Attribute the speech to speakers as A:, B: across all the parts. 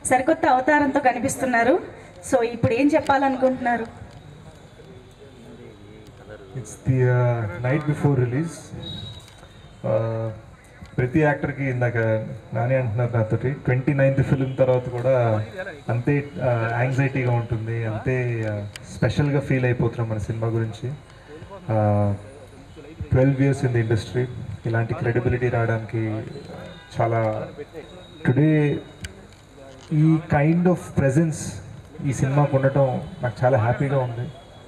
A: సరికొత్త అవతారంతో కనిపిస్తున్నారు సో ఇప్పుడు ఏం చెప్పాలనుకుంటున్నారు
B: it's the night before release ప్రతి యాక్టర్కి ఇందాక నాని అంటున్నారు నాతోటి ట్వంటీ నైన్త్ ఫిలిం తర్వాత కూడా అంతే యాంగ్జైటీగా ఉంటుంది అంతే స్పెషల్గా ఫీల్ అయిపోతున్నాం మన సినిమా గురించి twelve years in the industry ఇలాంటి క్రెడిబిలిటీ రావడానికి చాలా టుడే ఈ కైండ్ ఆఫ్ ప్రెజెన్స్ ఈ సినిమాకు ఉండటం నాకు చాలా హ్యాపీగా ఉంది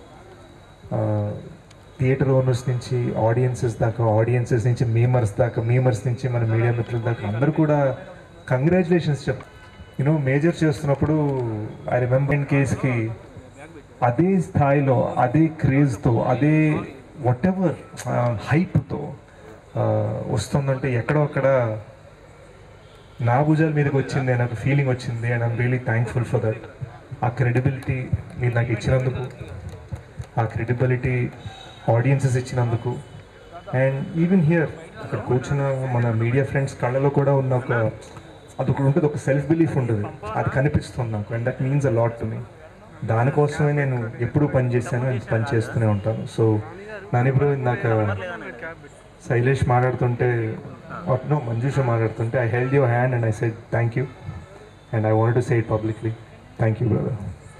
B: థియేటర్ ఓనర్స్ నుంచి ఆడియన్సెస్ దాకా ఆడియన్సెస్ నుంచి మీమర్స్ దాకా మీమర్స్ నుంచి మన మీడియా మిత్రుల దాకా అందరూ కూడా కంగ్రాచులేషన్స్ చెప్ యూనో మేజర్ చేస్తున్నప్పుడు ఐ రిమెంబర్ ఇన్ కేస్కి అదే స్థాయిలో అదే క్రేజ్తో అదే వాట్ ఎవర్ హైప్తో వస్తుందంటే ఎక్కడో అక్కడ నా భుజాల మీదకి వచ్చింది నాకు ఫీలింగ్ వచ్చింది and I'm really thankful for that ఆ క్రెడిబిలిటీ మీరు నాకు ఇచ్చినందుకు ఆ క్రెడిబిలిటీ ఆడియన్సెస్ ఇచ్చినందుకు అండ్ ఈవెన్ హియర్ అక్కడ కూర్చున్న మన మీడియా ఫ్రెండ్స్ కళ్ళలో కూడా ఉన్న ఒక అది ఒకటి ఉంటుంది ఒక సెల్ఫ్ బిలీఫ్ ఉంటుంది అది కనిపిస్తుంది నాకు and that means a lot to me దానికోసమే నేను ఎప్పుడూ పని చేశాను అండ్ పని చేస్తూనే ఉంటాను సో నాని బ్రో ఇందాక శైలేష్ మాట్లాడుతుంటే నో మంజుష మాట్లాడుతుంటే I held your hand and I said thank you and I want to say it publicly thank you brother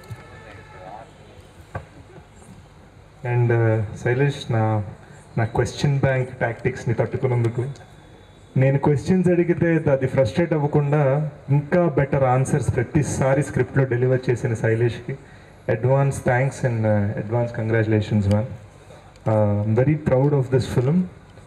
B: and Shailesh నా నా క్వశ్చన్ బ్యాంక్ టాక్టిక్స్ని తట్టుకున్నందుకు నేను క్వశ్చన్స్ అడిగితే అది ఫ్రస్ట్రేట్ అవ్వకుండా ఇంకా బెటర్ ఆన్సర్స్ ప్రతిసారి స్క్రిప్ట్లో డెలివర్ చేసిన శైలేష్కి advance thanks and advance congratulations ma'am very proud of this film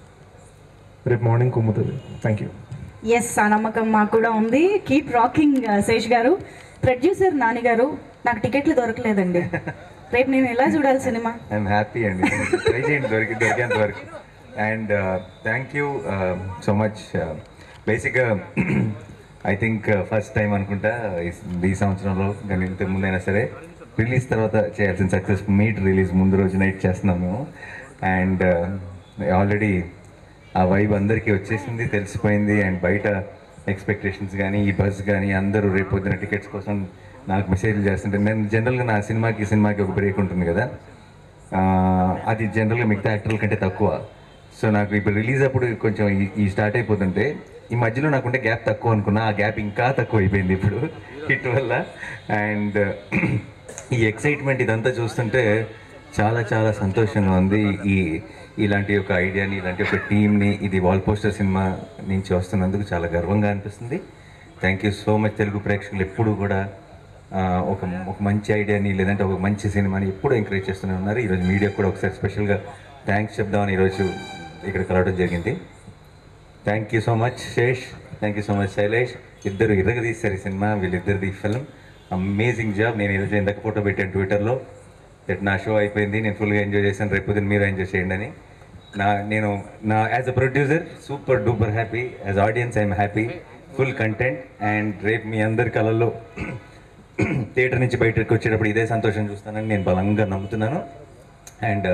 B: రేపు మార్నింగ్ కుమ్ముతుంది థ్యాంక్ యూ
A: ఎస్ ఆ నమ్మకం మాకు కూడా ఉంది కీప్ రాకింగ్ శేష్ గారు ప్రొడ్యూసర్ నాని గారు నాకు టికెట్లు దొరకలేదండి రేపు నేను ఎలా చూడాలి సినిమా
C: ఐఎమ్ హ్యాపీ అండి ట్రై చేయండి దొరికి దొరికేంత వరకు and thank you so much బేసిక్గా ఐ థింక్ ఫస్ట్ టైం అనుకుంటా ఈ- ఈ సంవత్సరంలో కానీ ఇంతకు ముందైనా సరే రిలీజ్ తర్వాత చేయాల్సిన సక్సెస్ మీట్ రిలీజ్ ముందు రోజు నైట్ చేస్తున్నాం మేము అండ్ ఆల్రెడీ ఆ వైబ్ అందరికీ వచ్చేసింది తెలిసిపోయింది అండ్ బయట ఎక్స్పెక్టేషన్స్ కానీ ఈ బస్ కానీ అందరూ రేపు పొద్దున టికెట్స్ కోసం నాకు మెసేజ్లు చేస్తుంటే నేను జనరల్గా నా సినిమాకి సినిమాకి ఒక బ్రేక్ ఉంటుంది కదా ఆ, అది జనరల్గా మిగతా యాక్టర్ల కంటే తక్కువ సో నాకు ఇప్పుడు రిలీజ్ అప్పుడు కొంచెం ఈ- ఈ స్టార్ట్ అయిపోతుంటే ఈ మధ్యలో నాకుంటే గ్యాప్ తక్కువ అనుకున్నా ఆ గ్యాప్ ఇంకా తక్కువ అయిపోయింది ఇప్పుడు హిట్ వల్ల అండ్ ఈ ఎక్సైట్మెంట్ ఇదంతా చూస్తుంటే చాలా చాలా సంతోషంగా ఉంది ఈ ఇలాంటి ఒక ఐడియాని ఇలాంటి ఒక టీంని ఇది వాల్ పోస్టర్ సినిమా నుంచి వస్తున్నందుకు చాలా గర్వంగా అనిపిస్తుంది thank you so much Telugu ప్రేక్షకులు ఎప్పుడు కూడా ఆ, ఒక ఒక మంచి ఐడియాని లేదంటే ఒక మంచి సినిమాని ఎప్పుడు ఎంకరేజ్ చేస్తూనే ఉన్నారు ఈరోజు మీడియా కూడా ఒకసారి స్పెషల్గా థ్యాంక్స్ చెప్దామని ఈరోజు ఇక్కడ కలవడం జరిగింది thank you so much Sesh thank you so much Shailesh ఇద్దరు ఇరగ తీశారు ఈ సినిమా వీళ్ళిద్దరిది ఫిల్మ్ అమేజింగ్ జాబ్ నేను ఈరోజు ఇందాక ఫోటో పెట్టాను ట్విట్టర్లో దట్ నా షో అయిపోయింది నేను ఫుల్గా ఎంజాయ్ చేశాను రేపు పొద్దున్న మీరు ఎంజాయ్ చేయండి అని నా నేను నా as a producer super duper happy as audience I'm happy full content and రేపు మీ అందరి కళల్లో థియేటర్ నుంచి బయటకు వచ్చేటప్పుడు ఇదే సంతోషం చూస్తానని నేను బలంగా నమ్ముతున్నాను అండ్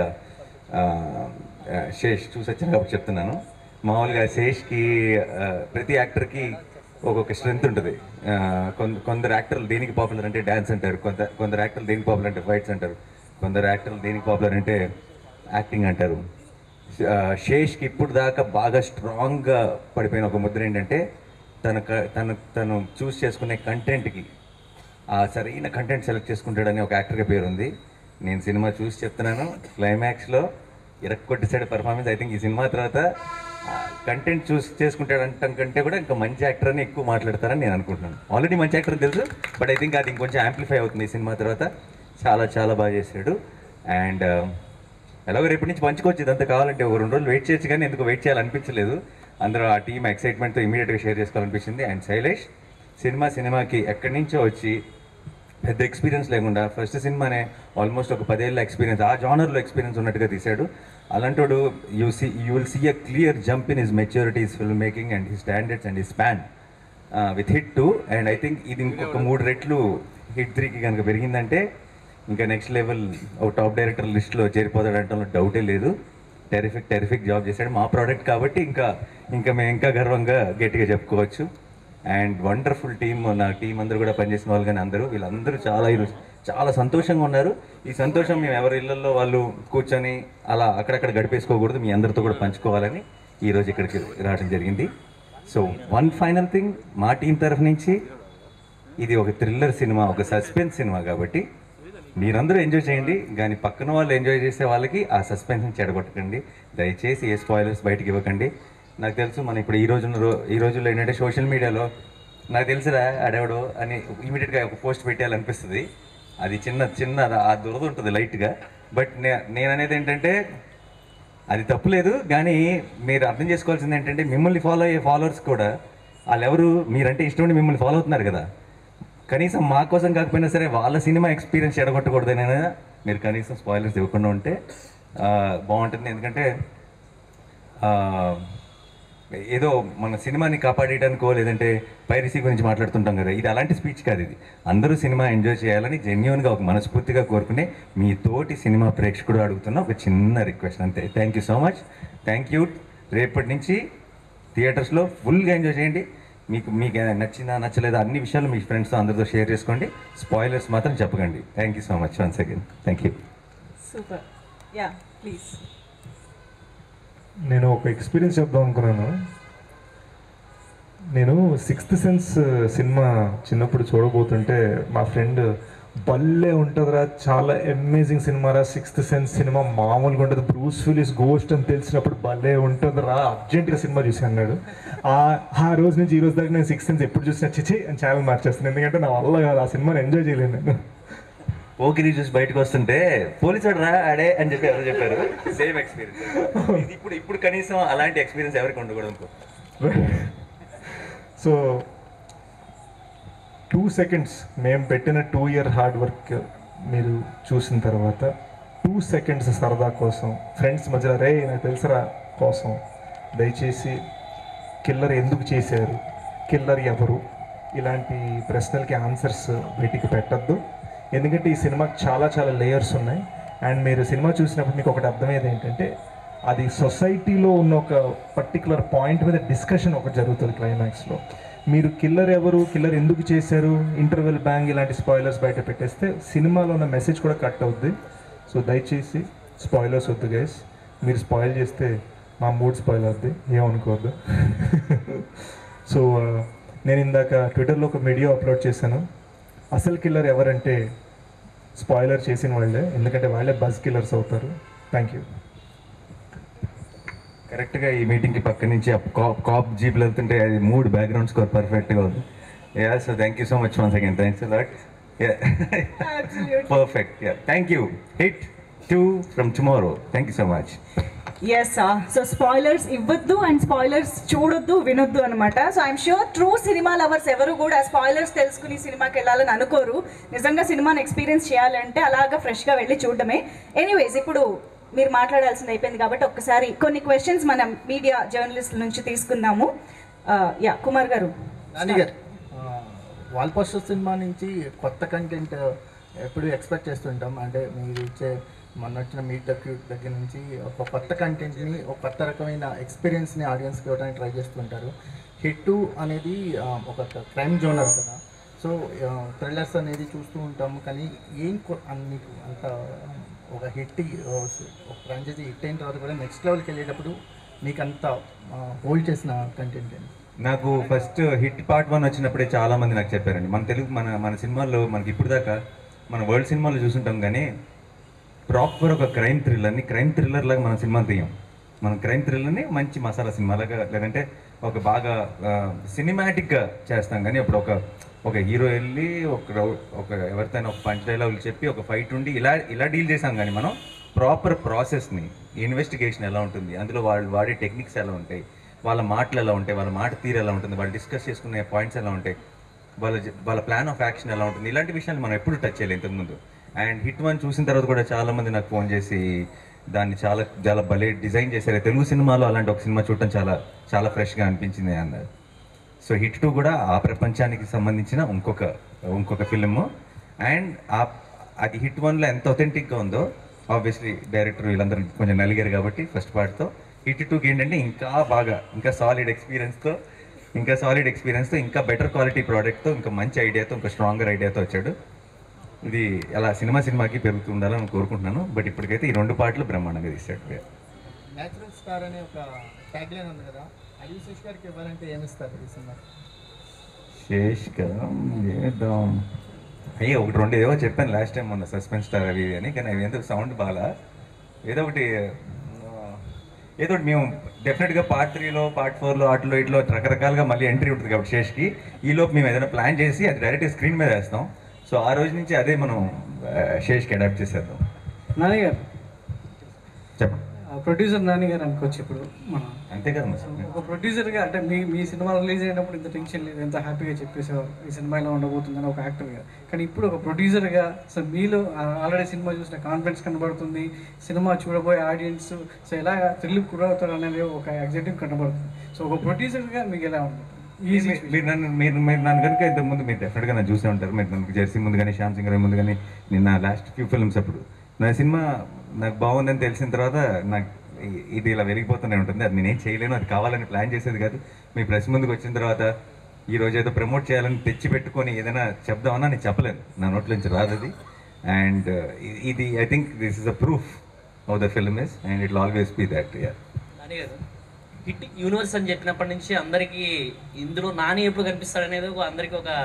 C: శేష్ చూసి వచ్చాను కాబట్టి చెప్తున్నాను మామూలుగా శేష్కి ఆ, ప్రతి యాక్టర్కి ఒక్కొక్క స్ట్రెంత్ ఉంటుంది ఆ, కొంద కొందరు యాక్టర్లు దేనికి పాపులర్ అంటే డ్యాన్స్ అంటారు కొంత కొందరు యాక్టర్లు దేనికి పాపులర్ అంటే ఫైట్స్ అంటారు కొందరు యాక్టర్లు దేనికి పాపులర్ అంటే యాక్టింగ్ అంటారు ఆ, శేష్కి ఇప్పుడు దాకా బాగా స్ట్రాంగ్గా పడిపోయిన ఒక ముద్ర ఏంటంటే తన క- తను తను చూస్ చేసుకునే కంటెంట్కి ఆ సరైన కంటెంట్ సెలెక్ట్ చేసుకుంటాడని ఒక యాక్టర్గా పేరు ఉంది నేను సినిమా చూసి చెప్తున్నాను క్లైమాక్స్లో ఇరక్కొట్టేసాడు పర్ఫార్మెన్స్ ఐ థింక్ ఈ సినిమా తర్వాత కంటెంట్ చూస్ చేసుకుంటాడంటం కంటే కూడా ఇంకా మంచి యాక్టర్ అని ఎక్కువ మాట్లాడతారని నేను అనుకుంటున్నాను ఆల్రెడీ మంచి యాక్టర్ అని తెలుసు బట్ ఐ థింక్ అది ఇంకొంచెం యాంప్లిఫై అవుతుంది ఈ సినిమా తర్వాత చాలా చాలా బాగా చేశాడు అండ్ ఎలాగో రేపటి నుంచి పంచుకోవచ్చు ఇదంతా కావాలంటే ఒక రెండు రోజులు వెయిట్ చేయొచ్చు కానీ ఎందుకు వెయిట్ చేయాలనిపించలేదు అందరూ ఆ టీం ఎక్సైట్మెంట్తో ఇమీడియట్గా షేర్ చేసుకోవాలనిపించింది అండ్ శైలేష్ సినిమా సినిమాకి ఎక్కడి నుంచో వచ్చి పెద్ద ఎక్స్పీరియన్స్ లేకుండా ఫస్ట్ సినిమానే ఆల్మోస్ట్ ఒక పదేళ్ళ ఎక్స్పీరియన్స్ ఆ జానర్లో ఎక్స్పీరియన్స్ ఉన్నట్టుగా తీశాడు అలాంటోడు you see you will see a clear jump in his maturities film making and his standards and his span with hit two and I think ఇది ఇంకొక మూడు రెట్లు హిట్ త్రీకి కనుక పెరిగిందంటే ఇంకా నెక్స్ట్ లెవెల్ ఒక టాప్ డైరెక్టర్ లిస్ట్లో చేరిపోతాడంటే డౌటే లేదు టెరిఫిక్ టెరిఫిక్ జాబ్ చేశాడు మా ప్రోడక్ట్ కాబట్టి ఇంకా ఇంకా మేము ఇంకా గర్వంగా గట్టిగా చెప్పుకోవచ్చు అండ్ వండర్ఫుల్ టీమ్ నా టీం అందరూ కూడా పనిచేసిన వాళ్ళు కానీ అందరూ వీళ్ళందరూ చాలా ఈరోజు చాలా సంతోషంగా ఉన్నారు ఈ సంతోషం మేము ఎవరి ఇళ్లలో వాళ్ళు కూర్చొని అలా అక్కడక్కడ గడిపేసుకోకూడదు మీ అందరితో కూడా పంచుకోవాలని ఈరోజు ఇక్కడికి రావడం జరిగింది సో వన్ ఫైనల్ థింగ్ మా టీం తరఫు నుంచి ఇది ఒక థ్రిల్లర్ సినిమా ఒక సస్పెన్స్ సినిమా కాబట్టి మీరందరూ ఎంజాయ్ చేయండి కానీ పక్కన వాళ్ళు ఎంజాయ్ చేసే వాళ్ళకి ఆ సస్పెన్స్ని చెడగొట్టకండి దయచేసి ఏ స్పాయిలర్స్ బయటకు ఇవ్వకండి నాకు తెలుసు మనం ఇప్పుడు ఈ రోజున రో ఈ రోజుల్లో ఏంటంటే సోషల్ మీడియాలో నాకు తెలుసురా అడేవడో అని ఇమీడియట్గా ఒక పోస్ట్ పెట్టాలనిపిస్తుంది అది చిన్న చిన్న ఆ దురద ఉంటుంది లైట్గా బట్ నే నేను అనేది ఏంటంటే అది తప్పులేదు కానీ మీరు అర్థం చేసుకోవాల్సింది ఏంటంటే మిమ్మల్ని ఫాలో అయ్యే ఫాలోవర్స్ కూడా వాళ్ళు ఎవరు మీరంటే ఇష్టం ఉండి మిమ్మల్ని ఫాలో అవుతున్నారు కదా కనీసం మా కోసం కాకపోయినా సరే వాళ్ళ సినిమా ఎక్స్పీరియన్స్ చెడగొట్టకూడదనైనా మీరు కనీసం స్పాయిలర్స్ ఇవ్వకుండా ఉంటే ఆ, బాగుంటుంది ఎందుకంటే ఆ, ఏదో మన సినిమాని కాపాడేయడానికో లేదంటే పైరసీ గురించి మాట్లాడుతుంటాం కదా ఇది అలాంటి స్పీచ్ కాదు ఇది అందరూ సినిమా ఎంజాయ్ చేయాలని జెన్యున్గా ఒక మనస్ఫూర్తిగా కోరుకునే మీ తోటి సినిమా ప్రేక్షకుడు అడుగుతున్న ఒక చిన్న రిక్వెస్ట్ అంతే thank you so much thank you రేపటి నుంచి థియేటర్స్లో ఫుల్గా ఎంజాయ్ చేయండి మీకు మీకు నచ్చిందా నచ్చలేదా అన్ని విషయాలు మీ ఫ్రెండ్స్తో అందరితో షేర్ చేసుకోండి స్పాయిలర్స్ మాత్రం చెప్పకండి thank you so much once again thank you
A: super yeah please
B: నేను ఒక ఎక్స్పీరియన్స్ చెప్దాం అనుకున్నాను నేను సిక్స్త్ సెన్స్ సినిమా చిన్నప్పుడు చూడబోతుంటే మా ఫ్రెండ్ భలే ఉంటుందిరా చాలా అమేజింగ్ సినిమారా సిక్స్త్ సెన్స్ సినిమా మామూలుగా ఉంటుంది బ్రూస్ ఫిలిస్ గోస్ట్ అని తెలిసినప్పుడు భలే ఉంటుందిరా అర్జెంట్గా సినిమా చూసి అన్నాడు ఆ ఆ రోజు నుంచి ఈ రోజు దాకా నేను సిక్స్త్ సెన్స్ ఎప్పుడు చూసినా చిచి అని ఛానల్ మార్చేస్తాను ఎందుకంటే నా వల్ల కాదు ఆ సినిమాని ఎంజాయ్ చేయలేను నేను
C: పోకిరి చూసి బయటకు వస్తుంటే పోలీసుడు రా అడే అని చెప్పి ఎవరు చెప్పారు సేమ్ ఎక్స్పీరియన్స్ ఇప్పుడు ఇప్పుడు కనీసం అలాంటి ఎక్స్పీరియన్స్ ఎవరికి ఉండకూడదు అనుకో
B: సో టూ సెకండ్స్ మేము పెట్టిన టూ ఇయర్ హార్డ్ వర్క్ మీరు చూసిన తర్వాత టూ సెకండ్స్ సరదా కోసం ఫ్రెండ్స్ మధ్యలో రే నాకు తెలుసురా కోసం దయచేసి కిల్లర్ ఎందుకు చేశారు కిల్లర్ ఎవరు ఇలాంటి ప్రశ్నలకి ఆన్సర్స్ బయటికి పెట్టద్దు ఎందుకంటే ఈ సినిమాకి చాలా చాలా లేయర్స్ ఉన్నాయి అండ్ మీరు సినిమా చూసినప్పుడు మీకు ఒకటి అర్థమయ్యేది ఏంటంటే అది సొసైటీలో ఉన్న ఒక పర్టికులర్ పాయింట్ మీద డిస్కషన్ ఒకటి జరుగుతుంది క్లైమాక్స్లో మీరు కిల్లర్ ఎవరు కిల్లర్ ఎందుకు చేశారు ఇంటర్వెల్ బ్యాంగ్ ఇలాంటి స్పాయిలర్స్ బయట పెట్టేస్తే సినిమాలో ఉన్న మెసేజ్ కూడా కట్ అవుద్ది సో దయచేసి స్పాయిలర్స్ వద్దు గైస్ మీరు స్పాయిల్ చేస్తే మా మూడ్ స్పాయిల్ అవుద్ది ఏమనుకోవద్దు సో నేను ఇందాక ట్విట్టర్లో ఒక వీడియో అప్లోడ్ చేశాను అసలు కిల్లర్ ఎవరంటే స్పాయిలర్ చేసిన వాళ్ళే ఎందుకంటే వాళ్ళే బజ్ కిల్లర్స్ అవుతారు థ్యాంక్ యూ
C: కరెక్ట్గా ఈ మీటింగ్కి పక్క నుంచి ఆ కాప్ కాప్ జీప్లు వెళ్తుంటే అది మూడు బ్యాక్గ్రౌండ్ స్కోర్ పర్ఫెక్ట్గా ఉంది yeah so thank you so much once again thanks that perfect yeah thank you hit two from tomorrow thank you so much
A: yes so spoilers ఇవ్వద్దు అండ్ స్పాయిలర్స్ చూడొద్దు వినొద్దు అనమాట so I'm sure true సినిమా lovers ఎవరు కూడా spoilers తెలుసుకుని సినిమాకి వెళ్ళాలని అనుకోరు నిజంగా సినిమాని ఎక్స్పీరియన్స్ చేయాలంటే అలాగా ఫ్రెష్గా వెళ్ళి చూడడమే ఎనీవేస్ ఇప్పుడు మీరు మాట్లాడాల్సింది అయిపోయింది కాబట్టి ఒక్కసారి కొన్ని క్వశ్చన్స్ మనం మీడియా జర్నలిస్ట్ నుంచి తీసుకుందాము యా కుమార్ గారు
D: నాని గారు వాల్ పోస్టర్ సినిమా నుంచి కొత్త కంటెంట్ ఎప్పుడు ఎక్స్పెక్ట్ చేస్తుంటాం అంటే మీరు ఇచ్చే మొన్న వచ్చిన మీట్ ద క్యూట్ దగ్గర నుంచి ఒక కొత్త కంటెంట్ని ఒక కొత్త రకమైన ఎక్స్పీరియన్స్ని ఆడియన్స్కి ఇవ్వడానికి ట్రై చేస్తుంటారు హిట్ టూ అనేది ఆ, ఒక క్రైమ్ జోనర్ కదా సో థ్రిల్లర్స్ అనేది చూస్తూ ఉంటాము కానీ ఏం కొ- అన్- మీకు అంత ఒక హిట్ ఒక ఫ్రాంచైజీ హిట్ అయిన తర్వాత కూడా నెక్స్ట్ లెవెల్కి వెళ్ళేటప్పుడు మీకు అంత హోల్డ్ చేసిన కంటెంట్ ఏంటి
C: నాకు ఫస్ట్ హిట్ పార్ట్ వన్ వచ్చినప్పుడే చాలా మంది నాకు చెప్పారండి మన తెలుగు మన మన సినిమాల్లో మనకి ఇప్పుడు దాకా మన వరల్డ్ సినిమాలో చూసుంటాం కానీ ప్రాపర్ ఒక క్రైమ్ థ్రిల్లర్ని క్రైమ్ థ్రిల్లర్ లాగా మన సినిమా తీయం మనం క్రైమ్ థ్రిల్లర్ని మంచి మసాలా సినిమా లాగా లేదంటే ఒక బాగా సినిమాటిక్గా చేస్తాం కానీ అప్పుడు ఒక ఒక హీరో వెళ్ళి ఒక రౌ- ఒక ఎవరితోనైనా ఒక పంచ్ డైలాగులు చెప్పి ఒక ఫైట్ ఉండి ఇలా ఇలా డీల్ చేసాం కానీ మనం ప్రాపర్ ప్రాసెస్ని ఇన్వెస్టిగేషన్ ఎలా ఉంటుంది అందులో వాళ్ళు వాడే టెక్నిక్స్ ఎలా ఉంటాయి వాళ్ళ మాటలు ఎలా ఉంటాయి వాళ్ళ మాట తీరు ఎలా ఉంటుంది వాళ్ళు డిస్కస్ చేసుకునే పాయింట్స్ ఎలా ఉంటాయి వాళ్ళ జ- వాళ్ళ ప్లాన్ ఆఫ్ యాక్షన్ ఎలా ఉంటుంది ఇలాంటి విషయాలు మనం ఎప్పుడు టచ్ చేయలేదు ఇంతకుముందు అండ్ హిట్ వన్ చూసిన తర్వాత కూడా చాలా మంది నాకు ఫోన్ చేసి దాన్ని చాలా చాలా భలే డిజైన్ చేశారు తెలుగు సినిమాలో అలాంటి ఒక సినిమా చూడటం చాలా చాలా ఫ్రెష్గా అనిపించింది అన్నారు సో హిట్ టూ కూడా ఆ ప్రపంచానికి సంబంధించిన ఇంకొక ఇంకొక ఫిలిము అండ్ ఆ అది హిట్ వన్లో ఎంత అథెంటిక్గా ఉందో ఆబ్వియస్లీ డైరెక్టర్ వీళ్ళందరూ కొంచెం నలిగారు కాబట్టి ఫస్ట్ పార్ట్తో హిట్ టూకి ఏంటంటే ఇంకా బాగా ఇంకా సాలిడ్ ఎక్స్పీరియన్స్తో ఇంకా సాలిడ్ ఎక్స్పీరియన్స్తో ఇంకా బెటర్ క్వాలిటీ ప్రోడక్ట్తో ఇంకా మంచి ఐడియాతో ఇంకా స్ట్రాంగర్ ఐడియాతో వచ్చాడు ఇది అలా సినిమా సినిమాకి పెరుగుతూ ఉండాలని కోరుకుంటున్నాను బట్ ఇప్పటికైతే ఈ రెండు పాటలు బ్రహ్మాండంగా తీశాడు
D: న్యాచురల్ స్టార్ అనే ఒక ట్యాగ్ లైన్ ఉంది కదా అది శేష్ గారికి ఇవ్వాలంటే ఏమిస్తారు ఈ సినిమా
C: శేష్ కదా చేద్దాం అయ్యే ఒకటి రెండు ఏవో చెప్పాను లాస్ట్ టైం మొన్న సస్పెన్స్ స్టార్ అవి ఇవి అని కానీ అవి ఎందుకు సౌండ్ బాగా ఏదో ఒకటి ఆ, ఏదో ఒకటి మేము డెఫినెట్గా పార్ట్ త్రీలో పార్ట్ ఫోర్లో అట్లో ఇట్లో రకరకాలుగా మళ్ళీ ఎంట్రీ ఉంటుంది కాబట్టి శేష్కి ఈలోపు మేము ఏదైనా ప్లాన్ చేసి అది డైరెక్ట్ స్క్రీన్ మీద వేస్తాం సో ఆ రోజు నుంచి అదే మనం ఆ, శేష్కి అడాప్ట్ చేసేద్దాం
E: నాని గారు
C: చెప్పండి
E: ప్రొడ్యూసర్ నాని గారు అనుకోవచ్చు ఇప్పుడు మనం
C: అంతే కదా మరి
E: ఒక ప్రొడ్యూసర్గా అంటే మీ మీ సినిమా రిలీజ్ అయినప్పుడు ఇంత టెన్షన్ లేదు ఎంత హ్యాపీగా చెప్పేసేవారు ఈ సినిమా ఇలా ఉండబోతుందని ఒక యాక్టర్గా కానీ ఇప్పుడు ఒక ప్రొడ్యూసర్గా సో మీలో ఆల్రెడీ సినిమా చూసిన కాన్ఫిడెన్స్ కనబడుతుంది సినిమా చూడబోయే ఆడియన్స్ సో ఎలా థ్రిల్ గురవుతారు అనేది ఒక ఎగ్జైటివ్ కనబడుతుంది సో ఒక ప్రొడ్యూసర్గా మీకు ఎలా ఉంటుంది
C: మీ-
E: ఈజీ
C: మీ- మీరు నన్ను మీరు మీరు నన్ను కనుక ఇంతకు ముందు మీరు డెఫినెట్గా నన్ను చూసే ఉంటారు మీరు నన్ను జెర్సీ ముందు కానీ శ్యామ్ సింగ్ రాయ్ ముందు కానీ నిన్న లాస్ట్ ఫ్యూ ఫిల్మ్స్ అప్పుడు నా సినిమా నాకు బాగుందని తెలిసిన తర్వాత నాకు ఇ- ఇది ఇలా వెలిగిపోతూనే ఉంటుంది అది నేనేం చేయలేను అది కావాలని ప్లాన్ చేసేది కాదు మీ ప్రెస్ ముందుకు వచ్చిన తర్వాత ఈ రోజు ఏదో ప్రమోట్ చేయాలని తెచ్చి పెట్టుకొని ఏదైనా చెప్దామన్నా నేను చెప్పలేను నా నోట్ల నుంచి రాదు అది అండ్ ఇది I think this is a proof of the film is and it always be that yeah
F: Nani garu hit universe అని చెప్పినప్పటి నుంచి అందరికీ ఇందులో నాని ఎప్పుడు కనిపిస్తాడు అనేది ఒక అందరికీ ఒక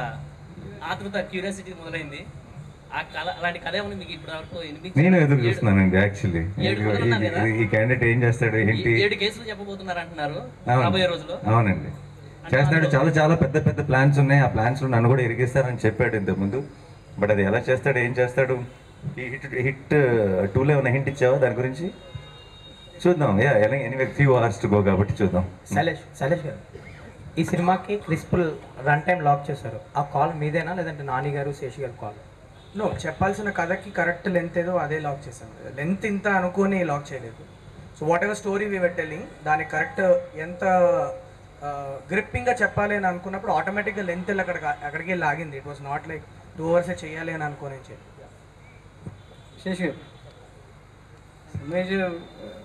F: ఆతృత క్యూరియాసిటీ మొదలైంది ఆ కళ అలాంటి కథ ఏమైనా మీకు ఇప్పటి వరకు వినిపించిందా?
C: నేను ఎదురు
F: ఏడు-
C: చూస్తున్నానండి యాక్చువల్లీ
F: ఏడు కూడా ఉన్నారు కదా?
C: ఈ క్యాండిడేట్ ఏం చేస్తాడు ఏంటి
F: ఏడు కేసులు చెప్పబోతున్నారు అంటున్నారు
C: అవును.
F: రాబోయే రోజులో
C: అవునండి చేస్తున్నాడు చాలా చాలా పెద్ద పెద్ద ప్లాన్స్ ఉన్నాయి ఆ ప్లాన్స్ లో నన్ను కూడా ఇరిగిస్తారని చెప్పాడు ఇంతకుముందు బట్ అది ఎలా చేస్తాడు ఏం చేస్తాడు ఈ హిట్ హిట్ టూలో ఏమైనా హింట్ ఇచ్చావా దాని గురించి చూద్దాం yeah anyway few hours to go కాబట్టి చూద్దాం
G: శైలేష్ శైలేష్ గారు ఈ సినిమాకి క్రిస్పుల్ రన్ టైం లాక్ చేశారు ఆ కాల్ మీదేనా లేదంటే నాని గారు శేషి గారు కాల్
H: నో చెప్పాల్సిన కథకి కరెక్ట్ లెంత్ ఏదో అదే లాక్ చేసాం లెంత్ ఇంత అనుకొని లాక్ చేయలేదు so whatever story we were telling దానికి కరెక్ట్ ఎంత గ్రిప్పింగ్గా చెప్పాలి అని అనుకున్నప్పుడు ఆటోమేటిక్గా లెంత్ అక్కడ అక్కడికి లాగింది it was not like two అవర్సే చేయాలి అని అనుకోని చెప్పి
E: శేష్ గారు మేజర్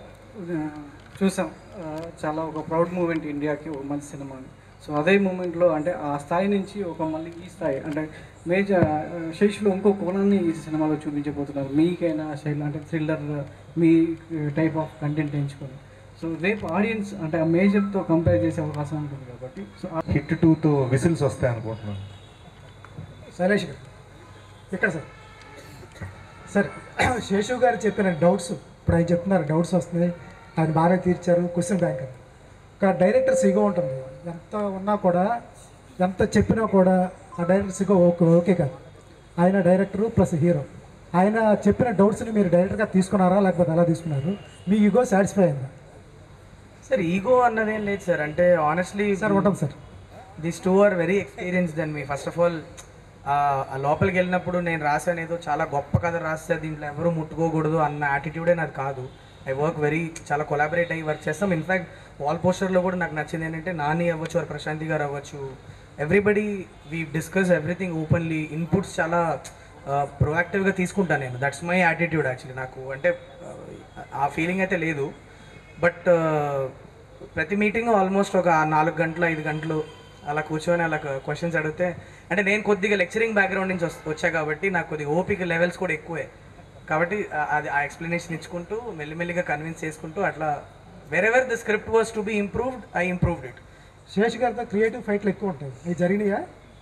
E: చూసాం ఆ, చాలా ఒక ప్రౌడ్ మూమెంట్ ఇండియాకి ఒక మంచి సినిమా అని సో అదే మూమెంట్లో అంటే ఆ స్థాయి నుంచి ఒక మళ్ళీ ఈ స్థాయి అంటే మేజర్ శేషులో ఇంకో కోణాన్ని ఈ సినిమాలో చూపించబోతున్నారు మీకైనా శైలి అంటే థ్రిల్లర్ మీ టైప్ ఆఫ్ కంటెంట్ ఎంచుకొని సో రేపు ఆడియన్స్ అంటే ఆ మేజర్తో కంపేర్ చేసే అవకాశం ఉంటుంది కాబట్టి సో ఆ-
B: హిట్ టూతో విసిల్స్ వస్తాయి అనుకుంటున్నాను
I: శైలేష్ గారు ఇక్కడ సార్ సార్ శేషు గారు చెప్పిన డౌట్స్ ఇప్పుడు ఆయన చెప్తున్నారు డౌట్స్ వస్తున్నాయి ఆయన బాగానే తీర్చారు క్వశ్చన్ బ్యాంక్ అని ఒక డైరెక్టర్ సిగో ఉంటుంది ఎంత ఉన్నా కూడా ఎంత చెప్పినా కూడా ఆ డైరెక్టర్ సిగో ఓకే ఓకే కాదు ఆయన డైరెక్టరు ప్లస్ హీరో ఆయన చెప్పిన డౌట్స్ని మీరు డైరెక్టర్గా తీసుకున్నారా లేకపోతే ఎలా తీసుకున్నారు మీ ఈగో సాటిస్ఫై అయిందా
H: సార్ ఈగో అన్నదేం లేదు సార్ అంటే ఆనెస్ట్లీ
I: సార్ ఉంటుంది sir
H: this two are very experience then మీ ఫస్ట్ ఆఫ్ ఆల్ ఆ లోపలికి వెళ్ళినప్పుడు నేను రాసాను ఏదో చాలా గొప్ప కథ రాస్తే దీంట్లో ఎవరు ముట్టుకోకూడదు అన్న యాటిట్యూడే నాది కాదు ఐ వర్క్ వెరీ చాలా కొలాబరేట్ అయ్యి వర్క్ చేస్తాం ఇన్ఫాక్ట్ వాల్ పోస్టర్లో కూడా నాకు నచ్చింది ఏంటంటే నాని అవ్వచ్చు ఆర్ ప్రశాంతి గారు అవ్వచ్చు everybody we discuss everything openly inputs చాలా ప్రొయాక్టివ్గా తీసుకుంటాను నేను దట్స్ మై యాటిట్యూడ్ యాక్చువల్లీ నాకు అంటే uh, ఆ ఫీలింగ్ అయితే లేదు బట్ ప్రతి మీటింగ్ ఆల్మోస్ట్ ఒక నాలుగు గంటలు ఐదు గంటలు అలా కూర్చొని అలా క్వశ్చన్స్ అడిగితే అంటే నేను కొద్దిగా లెక్చరింగ్ బ్యాక్గ్రౌండ్ నుంచి వస్- వచ్చా కాబట్టి నాకు కొద్దిగా ఓపిక లెవెల్స్ కూడా ఎక్కువే కాబట్టి ఆ- అది ఆ ఎక్స్ప్లెనేషన్ ఇచ్చుకుంటూ మెల్లిమెల్లిగా కన్విన్స్ చేసుకుంటూ అట్లా wherever the script was to be improved I improved it
I: Sesh గారితో క్రియేటివ్ ఫైట్లు ఎక్కువ ఉంటాయి అవి జరిగినాయా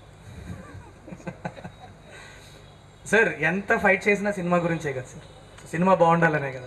H: సార్ ఎంత ఫైట్ చేసినా సినిమా గురించే కదా సార్ సినిమా బాగుండాలనే కదా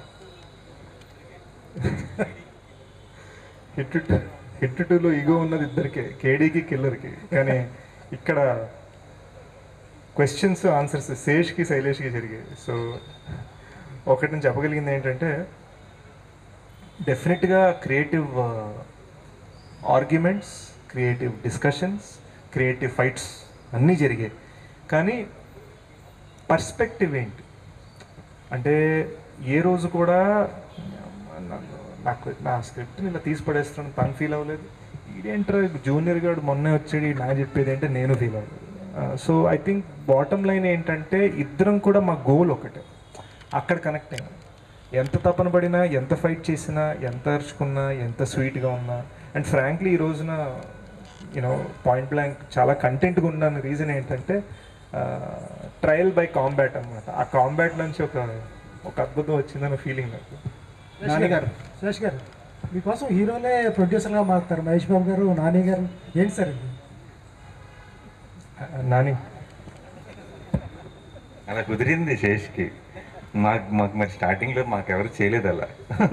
B: హిట్ హిట్ టూలో ఈగో ఉన్నది ఇద్దరికే కేడీకి కిల్లర్కి కానీ ఇక్కడ క్వశ్చన్స్ ఆన్సర్స్ శేష్కి శైలేష్కి జరిగాయి సో ఒకటి నేను చెప్పగలిగింది ఏంటంటే డెఫినెట్గా creative arguments creative discussions creative fights అన్నీ జరిగాయి కానీ పర్స్పెక్టివ్ ఏంటి అంటే ఏ రోజు కూడా నన్ను- నాకు నా స్క్రిప్ట్ని ఇలా తీసి పడేస్తున్నాను తను ఫీల్ అవ్వలేదు ఇదేంటారు జూనియర్ గారు మొన్నే వచ్చాడు ఈడు నా చెప్పేది అంటే నేను ఫీల్ అవ్వలేదు so I think bottom line ఏంటంటే ఇద్దరం కూడా మా గోల్ ఒకటే అక్కడ కనెక్ట్ అయినా ఎంత తపన పడినా ఎంత ఫైట్ చేసినా ఎంత అరుచుకున్నా ఎంత స్వీట్గా ఉన్నా అండ్ ఫ్రాంక్లీ ఈ రోజున యూనో పాయింట్ బ్లాంక్ చాలా కంటెంట్గా ఉన్న రీజన్ ఏంటంటే ట్రయల్ బై కాంబాట్ అనమాట ఆ కాంబాట్ నుంచి ఒక ఒక అద్భుతం వచ్చిందన్న ఫీలింగ్ నాకు
I: నాని గారు సురేష్ గారు మీకోసం హీరోలే ప్రొడ్యూసర్గా మారుతారు మహేష్ బాబు గారు నాని గారు ఏంటి సార్ ఇది
B: నాని
C: అలా కుదిరింది శేష్కి మాకు మాకు మరి స్టార్టింగ్లో మాకు ఎవరు చేయలేదు అలా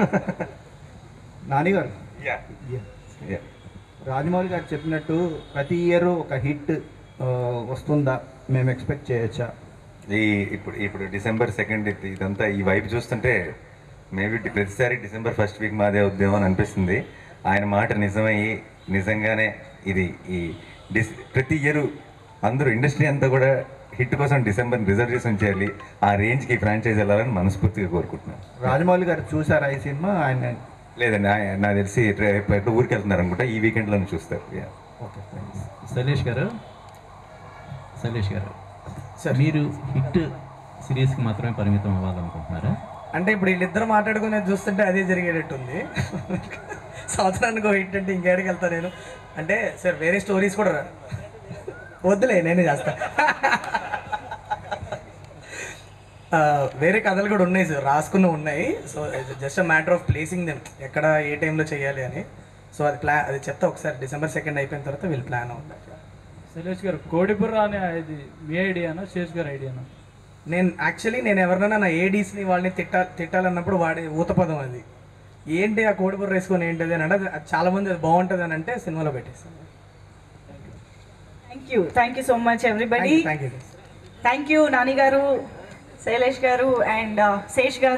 J: నాని గారు
C: యా యా
J: రాజమౌళి గారు చెప్పినట్టు ప్రతి ఇయర్ ఒక హిట్ వస్తుందా మేము ఎక్స్పెక్ట్ చేయొచ్చా
C: ఈ ఇప్పుడు ఇప్పుడు డిసెంబర్ సెకండ్ ఇదంతా ఈ వైపు చూస్తుంటే మేబీ ప్రతిసారి డిసెంబర్ ఫస్ట్ వీక్ మాదే ఉద్యమం అని అనిపిస్తుంది ఆయన మాట నిజమయ్యి నిజంగానే ఇది ఈ డిస్ ప్రతి ఇయర్ అందరూ ఇండస్ట్రీ అంతా కూడా హిట్ కోసం డిసెంబర్ రిజర్వ్ చేసి ఉంచేయాలి ఆ రేంజ్కి ఫ్రాంచైజ్ వెళ్ళాలని మనస్ఫూర్తిగా కోరుకుంటున్నాను
J: రాజమౌళి గారు చూసారా ఈ సినిమా ఆయన
C: లేదండి ఆయన- నాకు తెలిసి రేపు ఎటు ఊరికి వెళ్తున్నారు అనుకుంటా ఈ వీకెండ్లో చూస్తారు యా
J: ఓకే
K: శైలేష్ గారు శైలేష్ గారు మీరు హిట్ సిరీస్కి మాత్రమే పరిమితం అవ్వాలనుకుంటున్నారా
H: అంటే ఇప్పుడు వీళ్ళిద్దరు మాట్లాడుకునేది చూస్తుంటే అదే జరిగేటట్టుంది సంవత్సరానికి ఒక హిట్ అంటే ఇంకేడికి వెళ్తా నేను అంటే సార్ వేరే స్టోరీస్ కూడా రా- వద్దులే నేనే చేస్తా ఆ, వేరే కథలు కూడా ఉన్నాయి సార్ రాసుకున్న ఉన్నాయి so just a matter of placing them ఎక్కడ ఏ టైంలో చేయాలి అని సో అది ప్లాన్ అది చెప్తా ఒకసారి డిసెంబర్ సెకండ్ అయిపోయిన తర్వాత వీళ్ళు ప్లాన్ అవుతుంది
E: శైలేష్ గారు కోడిబుర్ర అనే ఇది మీ ఐడియానా శేష్ గారి ఐడియానా
H: నేను యాక్చువల్లీ నేను ఎవరినైనా నా ఏడీస్ని వాళ్ళని తిట్ట తిట్టాలన్నప్పుడు వాడే ఊతపదం అది ఏంటి ఆ కోడిబుర్ర వేసుకొని ఏంటిది అని అంటే అది చాలా మంది అది బాగుంటుంది అని అంటే సినిమాలో పెట్టేస్తాను
A: thank you thank you so much everybody
H: thank you
A: thank you Nani garu Shailesh గారు అండ్ శేష్ గారు